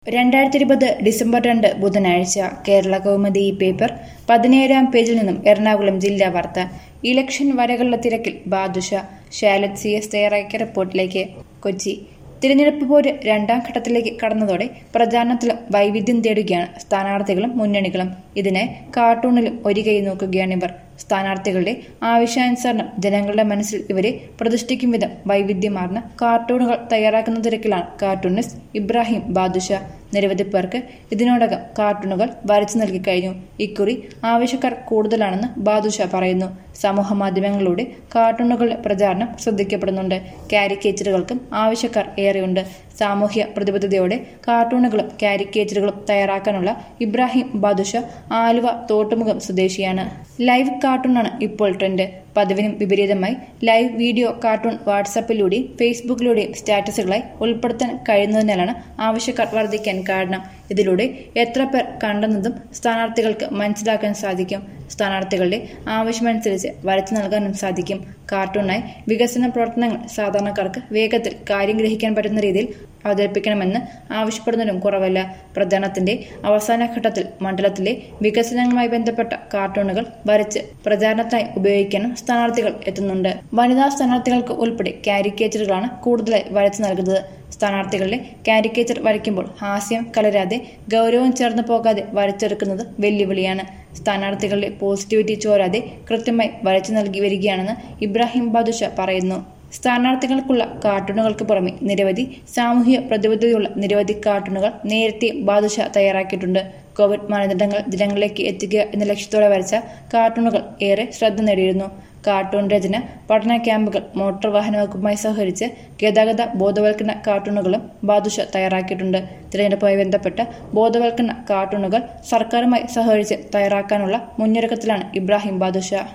രണ്ടായിരത്തി ഇരുപത് ഡിസംബർ രണ്ട് ബുധനാഴ്ച കേരള കൗമുദി ഈ പേപ്പർ പതിനേഴാം പേജിൽ നിന്നും എറണാകുളം ജില്ലാ വാർത്ത ഇലക്ഷൻ വരകളുടെ തിരക്കിൽ ബാദുഷ ഷാലറ്റ് സി എസ് തയ്യാറാക്കിയ റിപ്പോർട്ടിലേക്ക് കൊച്ചി തിരഞ്ഞെടുപ്പ് പോര് രണ്ടാം ഘട്ടത്തിലേക്ക് കടന്നതോടെ പ്രചാരണത്തിലും വൈവിധ്യം തേടുകയാണ് സ്ഥാനാർത്ഥികളും മുന്നണികളും ഇതിനായി കാർട്ടൂണിലും ഒരു കൈ നോക്കുകയാണിവർ സ്ഥാനാർത്ഥികളുടെ ആവശ്യാനുസരണം ജനങ്ങളുടെ മനസ്സിൽ ഇവരെ പ്രതിഷ്ഠിക്കും വിധം വൈവിധ്യമാർന്ന കാർട്ടൂണുകൾ തയ്യാറാക്കുന്ന തിരക്കിലാണ് കാർട്ടൂണിസ്റ്റ് ഇബ്രാഹിം ബാദുഷ നിരവധി പേർക്ക് ഇതിനോടകം കാർട്ടൂണുകൾ വരച്ചു നൽകി കഴിഞ്ഞു ഇക്കുറി ആവശ്യക്കാർ കൂടുതലാണെന്ന് ബാദുഷ പറയുന്നു സമൂഹ മാധ്യമങ്ങളിലൂടെ കാർട്ടൂണുകളുടെ പ്രചാരണം ശ്രദ്ധിക്കപ്പെടുന്നുണ്ട് കാരിക്കേച്ചറുകൾക്കും ആവശ്യക്കാർ ഏറെയുണ്ട് സാമൂഹ്യ പ്രതിബദ്ധതയോടെ കാർട്ടൂണുകളും കാരിക്കേച്ചറുകളും തയ്യാറാക്കാനുള്ള ഇബ്രാഹിം ബാദുഷ ആലുവ തോട്ടുമുഖം സ്വദേശിയാണ് ലൈവ് കാർട്ടൂണാണ് ഇപ്പോൾ ട്രെൻഡ് പതിവിനും വിപരീതമായി ലൈവ് വീഡിയോ കാർട്ടൂൺ വാട്സാപ്പിലൂടെയും ഫേസ്ബുക്കിലൂടെയും സ്റ്റാറ്റസുകളായി ഉൾപ്പെടുത്താൻ കഴിയുന്നതിനാലാണ് ആവശ്യക്കാർ വർദ്ധിക്കാൻ കാരണം ഇതിലൂടെ എത്ര പേർ കണ്ടെന്നതും സ്ഥാനാർത്ഥികൾക്ക് മനസ്സിലാക്കാൻ സാധിക്കും സ്ഥാനാർത്ഥികളുടെ ആവശ്യമനുസരിച്ച് വരച്ചു നൽകാനും സാധിക്കും കാർട്ടൂണായി വികസന പ്രവർത്തനങ്ങൾ സാധാരണക്കാർക്ക് വേഗത്തിൽ കാര്യം ഗ്രഹിക്കാൻ പറ്റുന്ന രീതിയിൽ അവതരിപ്പിക്കണമെന്ന് ആവശ്യപ്പെടുന്നതിലും കുറവല്ല പ്രചാരണത്തിന്റെ അവസാന ഘട്ടത്തിൽ മണ്ഡലത്തിലെ വികസനങ്ങളുമായി ബന്ധപ്പെട്ട കാർട്ടൂണുകൾ വരച്ച് പ്രചാരണത്തിനായി ഉപയോഗിക്കാനും സ്ഥാനാർത്ഥികൾ എത്തുന്നുണ്ട് വനിതാ സ്ഥാനാർത്ഥികൾക്ക് ഉൾപ്പെടെ കാരിക്കേച്ചറുകളാണ് കൂടുതലായി വരച്ചു നൽകുന്നത് സ്ഥാനാർത്ഥികളുടെ കാരിക്കേച്ചർ വരയ്ക്കുമ്പോൾ ഹാസ്യം കലരാതെ ഗൗരവം ചേർന്ന് പോകാതെ വരച്ചെടുക്കുന്നത് വെല്ലുവിളിയാണ് സ്ഥാനാർത്ഥികളുടെ പോസിറ്റിവിറ്റി ചോരാതെ കൃത്യമായി വരച്ചു നൽകി വരികയാണെന്ന് ഇബ്രാഹിം ബാദുഷ പറയുന്നു സ്ഥാനാർത്ഥികൾക്കുള്ള കാർട്ടൂണുകൾക്ക് പുറമെ നിരവധി സാമൂഹ്യ പ്രതിബദ്ധതയുള്ള നിരവധി കാർട്ടൂണുകൾ നേരത്തെ ബാദുഷ തയ്യാറാക്കിയിട്ടുണ്ട് കോവിഡ് മാനദണ്ഡങ്ങൾ ജനങ്ങളിലേക്ക് എത്തിക്കുക എന്ന ലക്ഷ്യത്തോടെ വരച്ച കാർട്ടൂണുകൾ ഏറെ ശ്രദ്ധ നേടിയിരുന്നു കാർട്ടൂൺ രചന പഠന ക്യാമ്പുകൾ മോട്ടോർ വാഹന വകുപ്പുമായി സഹകരിച്ച് ഗതാഗത ബോധവൽക്കരണ കാർട്ടൂണുകളും ബാദുഷ തയ്യാറാക്കിയിട്ടുണ്ട് തിരഞ്ഞെടുപ്പുമായി ബന്ധപ്പെട്ട ബോധവൽക്കരണ കാർട്ടൂണുകൾ സർക്കാരുമായി സഹകരിച്ച് തയ്യാറാക്കാനുള്ള മുന്നൊരുക്കത്തിലാണ് ഇബ്രാഹിം ബാദുഷ